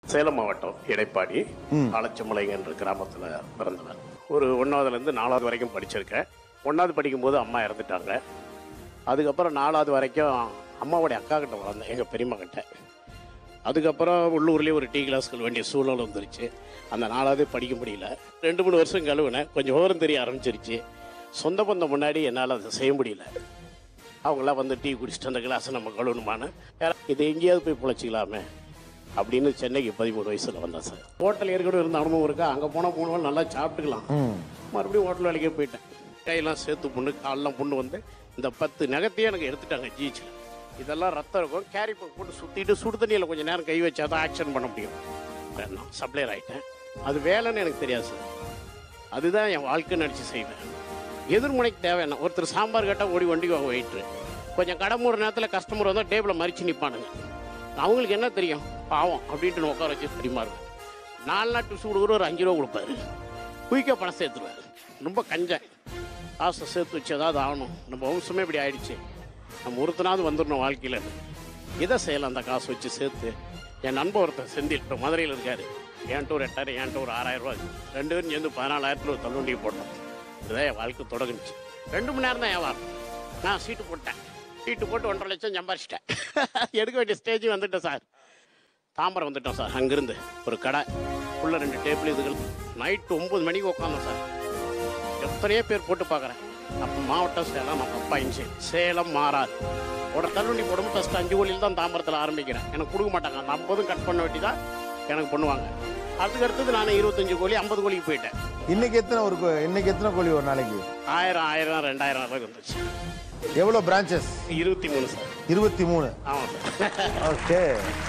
சேலம் மாவட்டம் இடைப்பாடி ஆலச்சமலைங்கன்ற கிராமத்தில் பிறந்தவன் ஒரு ஒன்றாவதுலேருந்து நாலாவது வரைக்கும் படிச்சிருக்கேன் ஒன்றாவது படிக்கும்போது அம்மா இறந்துட்டாங்க அதுக்கப்புறம் நாலாவது வரைக்கும் அம்மாவுடைய அக்கா கிட்ட வளர்ந்தேன் எங்கள் பெரியம்மா கிட்ட அதுக்கப்புறம் உள்ளூர்லேயே ஒரு டீ கிளாஸ்கள் வேண்டிய சூழ்நிலை வந்துருச்சு அந்த நாலாவது படிக்க முடியல ரெண்டு மூணு வருஷம் கழுவுனேன் கொஞ்சம் விவரம் தெரிய ஆரம்பிச்சிருச்சு சொந்த பந்தம் முன்னாடி என்னால் அதை செய்ய முடியல அவங்களாம் வந்து டீ குடிச்சிட்டு அந்த கிளாஸை நம்ம கழுவணுமான்னு யாரா- இது எங்கேயாவது போய் பிழைச்சிக்கலாமே அப்படின்னு சென்னைக்கு பதிமூணு வயசில் வந்தேன் சார் ஹோட்டல் ஏற்கனவே இருந்த அனுபவம் இருக்கா அங்கே போனால் மூணு நாள் நல்லா சாப்பிட்டுக்கலாம் மறுபடியும் ஹோட்டல் வேலைக்கே போயிட்டேன் கையெல்லாம் சேர்த்து புண்ணு காலெல்லாம் புண்ணு வந்து இந்த பத்து நகத்தையே எனக்கு எடுத்துட்டாங்க ஜீச்சில் இதெல்லாம் ரத்தம் இருக்கும் கேரி பேக் போட்டு சுற்றிட்டு சுடு தண்ணியில் கொஞ்சம் நேரம் கை வச்சா தான் ஆக்ஷன் பண்ண முடியும் நான் சப்ளையர் ஆகிட்டேன் அது வேலைன்னு எனக்கு தெரியாது சார் அதுதான் என் வாழ்க்கை நடிச்சு செய்வேன் எதிர்முனைக்கு தேவை என்ன ஒருத்தர் சாம்பார் கேட்டால் ஓடி வண்டி வாங்க வெயிட்ரு கொஞ்சம் கடை மூணு நேரத்தில் கஸ்டமர் வந்தால் டேபிளை மறிச்சு நிற்பானுங்க அவங்களுக்கு என்ன தெரியும் பாவம் அப்படின்ட்டு உட்கார வச்சு பரிமாறுவேன் நாலு நாள் டிப்ஸ் கொடுக்குற ஒரு அஞ்சு ரூபா கொடுப்பாரு குயிக்காக பணம் சேர்த்துருவாரு ரொம்ப கஞ்சன் காசை சேர்த்து வச்சு ஏதாவது ஆகணும் நம்ம வம்சமே இப்படி ஆயிடுச்சு நம்ம ஒருத்தனாவது வந்துடணும் வாழ்க்கையில் இதை செய்யலாம் அந்த காசு வச்சு சேர்த்து என் நண்பர் ஒருத்தர் செந்தில் இப்போ மதுரையில் இருக்காரு என்கிட்ட ஒரு எட்டாயிரம் என்கிட்ட ஒரு ஆறாயிரம் ரூபாய் ரெண்டு பேரும் சேர்ந்து பதினாலாயிரத்தில் ஒரு தள்ளுவண்டியை போட்டோம் இதுதான் என் வாழ்க்கை தொடங்குச்சு ரெண்டு மணி நேரம் தான் வியாபாரம் நான் சீட்டு போட்டேன் சீட்டு போட்டு ஒன்றரை லட்சம் சம்பாரிச்சிட்டேன் எடுக்க வேண்டிய ஸ்டேஜ் வந்துட்டேன் சார் தாம்பரம் வந்துட்டோம் சார் அங்கிருந்து ஒரு கடை உள்ள ரெண்டு டேபிள் இதுகள் நைட்டு ஒம்பது மணிக்கு உட்காந்தோம் சார் எத்தனையோ பேர் போட்டு பார்க்குறேன் அப்போ மாவட்டம் சேலம் நம்ம அப்பா இன்ச்சு சேலம் மாறாது ஒரு தள்ளுண்டி போடும்போது ஃபஸ்ட்டு அஞ்சு கோழியில் தான் தாம்பரத்தில் ஆரம்பிக்கிறேன் எனக்கு கொடுக்க மாட்டாங்க அந்த ஐம்பதும் கட் பண்ண வேண்டி தான் எனக்கு பண்ணுவாங்க அதுக்கு அடுத்தது நான் இருபத்தஞ்சு கோழி ஐம்பது கோழிக்கு போயிட்டேன் இன்னைக்கு எத்தனை ஒரு கோ- இன்னைக்கு எத்தனை கோழி ஒரு நாளைக்கு ஆயிரம் ஆயிரம் ரெண்டாயிரம் அளவுக்கு வந்துச்சு எவ்வளோ பிரான்ச்சஸ் இருபத்தி மூணு சார் இருபத்தி மூணு ஆமாம் சார் ஓகே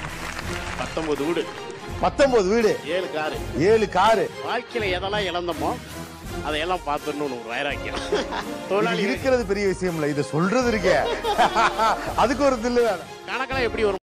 பத்தொம்பது வீடு பத்தொன்பது வீடு ஏழு காரு ஏழு காரு வாழ்க்கையில் எதெல்லாம் இழந்தோமோ அதையெல்லாம் பார்த்துடணும்னு ஒரு வைராக்கியம் இது தொழிலாளி இருக்கிறது பெரிய விஷயம் இல்ல இதை சொல்றது இருக்கே அதுக்கு ஒரு தில்லு வேணும் கணக்கெல்லாம் எப்படி வரும்